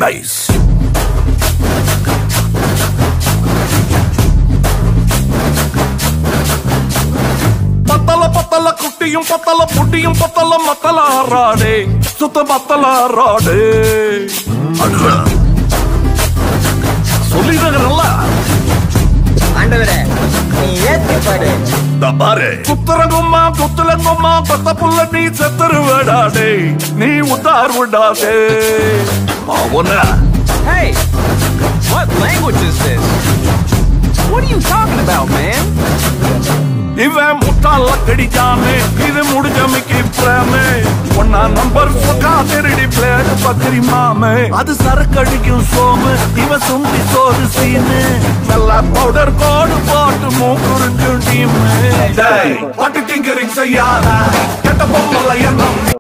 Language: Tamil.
paradise. பத்தல பத்தல குட்டியும் பத்தல புட்டியும் பத்தல மத்தல ஆறாடே சுத்த மத்தல ஆறாடே சொல்லிடுறல ஆண்டவரே நீ ஏத்தி பாடு பாரு குத்துறங்கும்மா குத்துலங்கும்மா பத்த புள்ள நீ செத்துரு விடாடே நீ உத்தார் விடாதே அவன Hey! What language is this? What are you talking about, man? இவன் முட்டாள கடிச்சானே இது முடிஞ்ச மிக்கி பிரேமே ஒன்னா நம்பர் சொக்கா திருடி பிளேடு பத்திரி மாமே அது சரக்கடிக்கும் சோமு இவன் சுண்டி சோறு சீனு நல்லா பவுடர் கோடு போட்டு மூக்குறிஞ்சும் டீம் பாட்டு டிங்கரிங் செய்யாத கெட்ட பொம்மல எண்ணம்